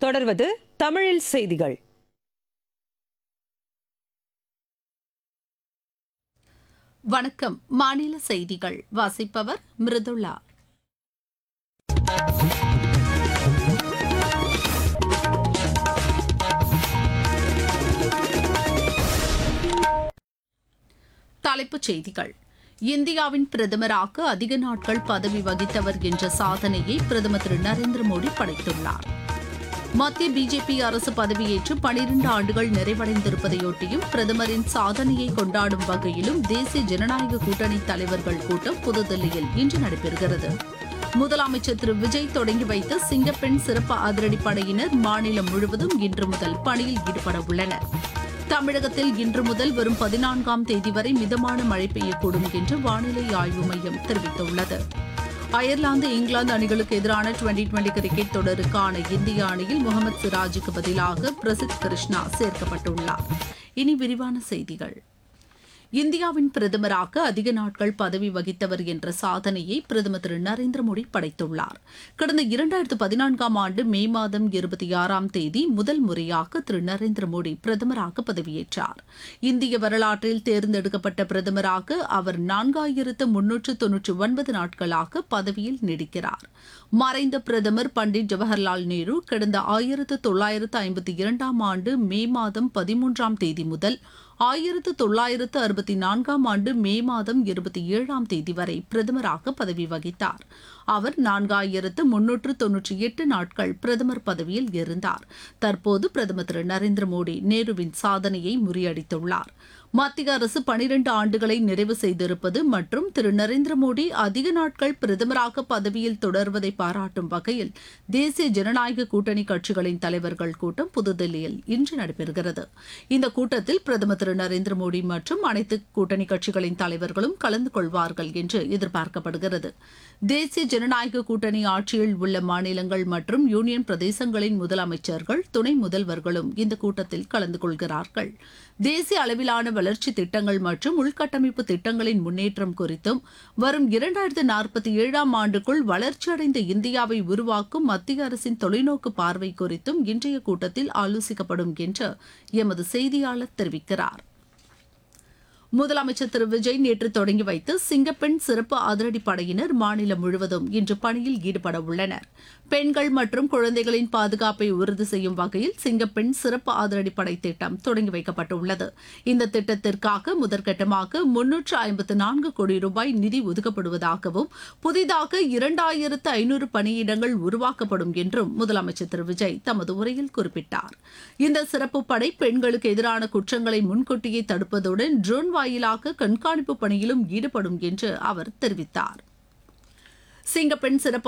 தொடர்வது தமிழில் செய்திகள் வணக்கம் மாநில செய்திகள் வாசிப்பவர் மிருதுளா தலைப்புச் செய்திகள் இந்தியாவின் பிரதமராக அதிக நாட்கள் பதவி வகித்தவர் என்ற சாதனையை பிரதமர் திரு நரேந்திர மோடி படைத்துள்ளார் மத்திய பிஜேபி அரசு பதவியேற்று பனிரெண்டு ஆண்டுகள் நிறைவடைந்திருப்பதையொட்டியும் பிரதமரின் சாதனையை கொண்டாடும் வகையிலும் தேசிய ஜனநாயக கூட்டணி தலைவர்கள் கூட்டம் புதுதில்லியில் இன்று நடைபெறுகிறது முதலமைச்சர் திரு விஜய் தொடங்கி வைத்த சிங்கப்பெண் சிறப்பு அதிரடிப்படையினர் மாநிலம் முழுவதும் இன்று முதல் பணியில் ஈடுபட உள்ளனர் தமிழகத்தில் இன்று முதல் வரும் பதினான்காம் தேதி வரை மிதமான மழை பெய்யக்கூடும் என்று வானிலை ஆய்வு மையம் தெரிவித்துள்ளது அயர்லாந்து இங்கிலாந்து அணிகளுக்கு எதிரான டுவெண்டி டுவெண்டி கிரிக்கெட் தொடருக்கான இந்திய அணியில் முகமது சிராஜுக்கு பதிலாக பிரசித் கிருஷ்ணா சேர்க்கப்பட்டுள்ளார் இனி விரிவான செய்திகள் இந்தியாவின் பிரதமராக அதிக நாட்கள் பதவி வகித்தவர் என்ற சாதனையை பிரதமர் திரு நரேந்திர மோடி படைத்துள்ளார் கடந்த இரண்டாயிரத்து பதினான்காம் ஆண்டு மே மாதம் இருபத்தி ஆறாம் தேதி முதல் முறையாக திரு நரேந்திர மோடி பிரதமராக பதவியேற்றார் இந்திய வரலாற்றில் தேர்ந்தெடுக்கப்பட்ட பிரதமராக அவர் நான்காயிரத்து முன்னூற்று தொன்னூற்றி ஒன்பது நாட்களாக பதவியில் நீடிக்கிறார் மறைந்த பிரதமர் பண்டிட் ஜவஹர்லால் நேரு கடந்த ஆயிரத்து தொள்ளாயிரத்து ஐம்பத்தி இரண்டாம் ஆண்டு மே மாதம் பதிமூன்றாம் தேதி முதல் ஆயிரத்து தொள்ளாயிரத்து அறுபத்தி நான்காம் ஆண்டு மே மாதம் இருபத்தி ஏழாம் தேதி வரை பிரதமராக பதவி வகித்தார் அவர் நான்காயிரத்து முன்னூற்று தொன்னூற்றி எட்டு நாட்கள் பிரதமர் பதவியில் இருந்தார் தற்போது பிரதமர் திரு நரேந்திர மோடி நேருவின் சாதனையை முறியடித்துள்ளார் மத்திய அரசு பனிரண்டு ஆண்டுகளை நிறைவு செய்திருப்பது மற்றும் திரு நரேந்திர மோடி அதிக நாட்கள் பிரதமராக பதவியில் தொடர்வதை பாராட்டும் வகையில் தேசிய ஜனநாயக கூட்டணி கட்சிகளின் தலைவர்கள் கூட்டம் புதுதில்லியில் இன்று நடைபெறுகிறது இந்த கூட்டத்தில் பிரதமர் திரு நரேந்திர மோடி மற்றும் அனைத்து கூட்டணி கட்சிகளின் தலைவர்களும் கலந்து கொள்வார்கள் என்று எதிர்பார்க்கப்படுகிறது தேசிய ஜனநாயக கூட்டணி ஆட்சியில் உள்ள மாநிலங்கள் மற்றும் யூனியன் பிரதேசங்களின் முதலமைச்சர்கள் துணை முதல்வர்களும் இந்த கூட்டத்தில் கலந்து கொள்கிறார்கள் தேசிய அளவிலான வளர்ச்சி திட்டங்கள் மற்றும் உள்கட்டமைப்பு திட்டங்களின் முன்னேற்றம் குறித்தும் வரும் இரண்டாயிரத்து நாற்பத்தி ஏழாம் ஆண்டுக்குள் வளர்ச்சியடைந்த இந்தியாவை உருவாக்கும் மத்திய அரசின் தொலைநோக்கு பார்வை குறித்தும் இன்றைய கூட்டத்தில் ஆலோசிக்கப்படும் என்று எமது செய்தியாளர் தெரிவிக்கிறார் முதலமைச்சர் திரு விஜய் நேற்று தொடங்கி வைத்து சிங்கப்பெண் சிறப்பு அதிரடி படையினர் மாநிலம் முழுவதும் இன்று பணியில் ஈடுபட உள்ளனர் பெண்கள் மற்றும் குழந்தைகளின் பாதுகாப்பை உறுதி செய்யும் வகையில் சிங்கப்பெண் சிறப்பு அதிரடி படை திட்டம் தொடங்கி வைக்கப்பட்டுள்ளது இந்த திட்டத்திற்காக முதற்கட்டமாக முன்னூற்று ஐம்பத்து நான்கு கோடி ரூபாய் நிதி ஒதுக்கப்படுவதாகவும் புதிதாக இரண்டாயிரத்து ஐநூறு பணியிடங்கள் உருவாக்கப்படும் என்றும் முதலமைச்சர் திரு விஜய் தமது உரையில் குறிப்பிட்டார் இந்த சிறப்பு படை பெண்களுக்கு எதிரான குற்றங்களை முன்கூட்டியே தடுப்பதுடன் ட்ரோன் வாயிலாக கண்காணிப்பு பணியிலும் ஈடுபடும் என்று அவர் தெரிவித்தார் சிங்கப்பெண் சிறப்பு